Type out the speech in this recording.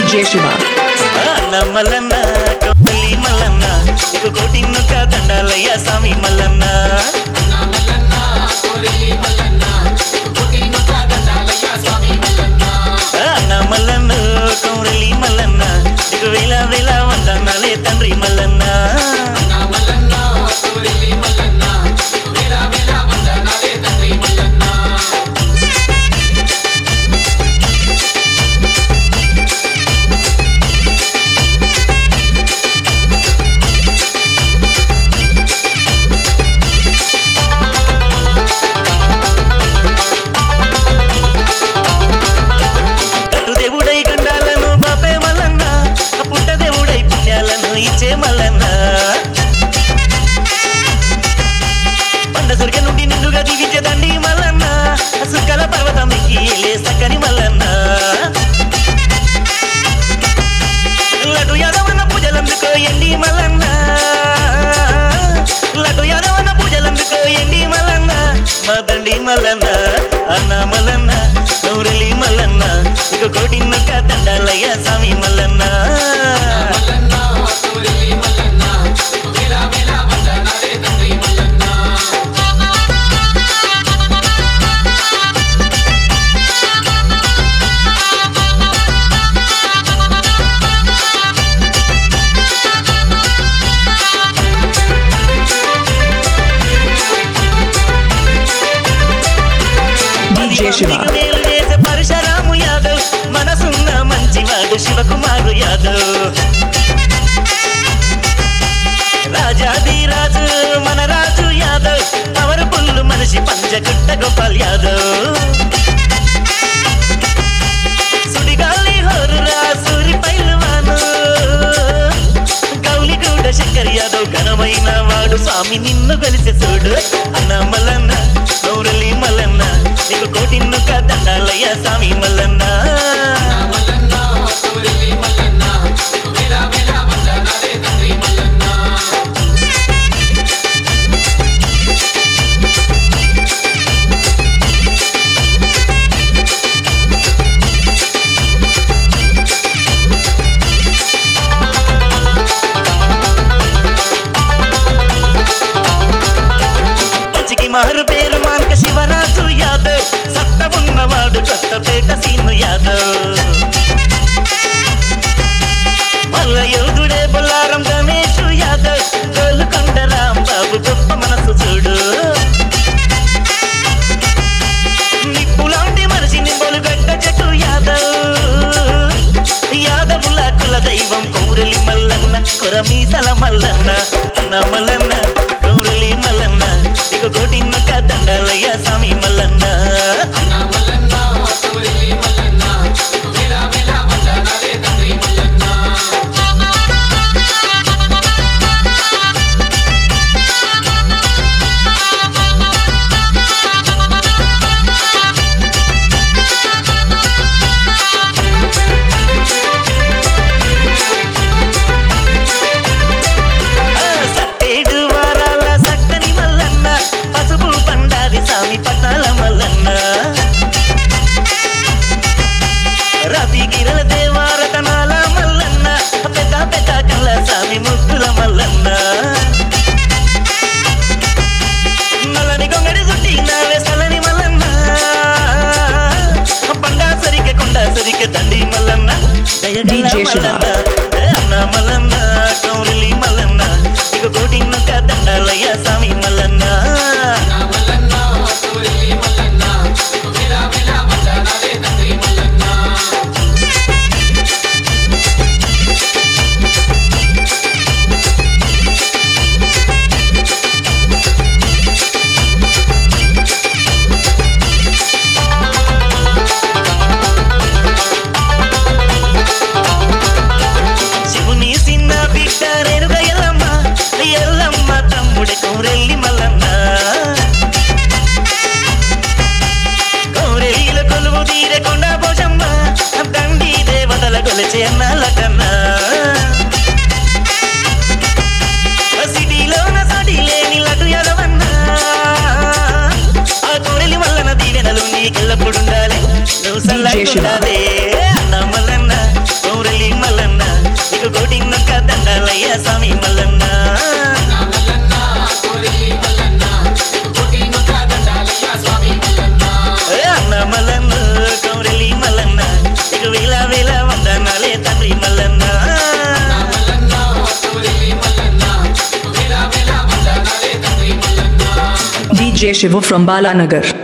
DJ Shiva. అన్న మల్లన్న కొప్పలి మల్లన్న ఇక కోటిన్నుక దండాలయ్య స్వామి మల్లన్న అన్న మల్లన్న కౌరలి మల్లన్న ఇక వేల వేల వందనాలే తండ్రి మల్లన్న కట్టు దేవుడై గండాలను బాపే మల్లన్న పుట్ట దేవుడై పుణ్యాలను ఇచ్చే మల్లన్న పండ సురిక నుండి నిండుగా దిగించే దండి మల్లన్న సుక్కల పర్వతం ఎక్కి లే సక్కని మల్లన్న లడ్డు యాదవన్న పూజలందుకో ఎండి మల్లన్న లడ్డు యాదవన్న పూజలందుకో ఎండి మల్లన్న మా దండి మల్లన్న అన్న మల్లన్న నూరెలి మల్లన్న ఇక కోటిన్నక దండాలయ్య స్వామి మల్లన్న DJ Shiva. మందికి మేలు చేసే పరశురాము యాదవ్ మనసున్న మంచివాడు శివకుమారు యాదవ్ రాజాది రాజు మన రాజు యాదవ్ పవర్ పుల్లు మనిషి పంచగుట్ట గోపాల్ యాదవ్ సుడిగాలి హోరురా సూరి పైల్వాను గౌలిగూడ శంకర్ యాదవ్ ఘనమైన వాడు స్వామి నిన్ను కలిసి చూడు అన్న మల్లన్న గౌరలి మల్లన్న నీకు కోటిన్నుక దండాలయ్య స్వామి మల్లన్న పచ్చికి మారు పేరు మానక శివరాజు యాదవ్ సత్త ఉన్నవాడు కొత్తపేట సీను యాదవ్ మల్ల యోధుడే బొల్లారం గణేష్ యాదవ్ గోలుకొండ రాంబాబు గొప్ప మనసు చూడు నిప్పులాంటి మనిషిని బొలుగడ్డ చెట్టు యాదవ్ యాదవుల కుల దైవం కౌరలి మల్లన్న కొరమీసల మల్లన్న అన్న మల్లన్న కౌరలి మల్లన్న ఇక కోటిన్నక దండాలయ్య స్వామి మల్లన్న ఆ, సట్టేడు వారాల సక్కని మల్లన్న పసుపు పండాది స్వామి పట్టాల మల్లన్న రతి గిరల దేవారతనాల మల్లన్న పెద్ద పెద్ద కళ్ళ స్వామి ముక్కుల మల్లన్న నల్లని గొంగడి సుట్టి నావే సలని మల్లన్న పండా సరికే కొండ సరికే దండి మల్లన్న దయగల DJ Shiva. మల్లన్న అన్న మల్లన్న కౌరలి మల్లన్న ఇక కోటిన్నక దండాలయ్య స్వామి మల్లన్న శివుని సిన్న బిడ్డ రేణుక ఎల్లమ్మ ఎల్లమ్మ తమ్ముడి కౌరెల్లి మల్లన్న కౌరెల్లిల కొలువు తీరే కొండ పోషమ్మ దండి దేవతల కొలిచే అన్నాల కన్నా సిటీలోన సడి లేని లడ్డు ఎదవన్న ఆ కోరెలి వల్లన దీవెనలు నీకెల్లప్పుడుండాలి నువ్వు DJ Shiva. సల్లగుండాలి అన్న Mallanna కౌరెలి DJ Shivu from Balanagar.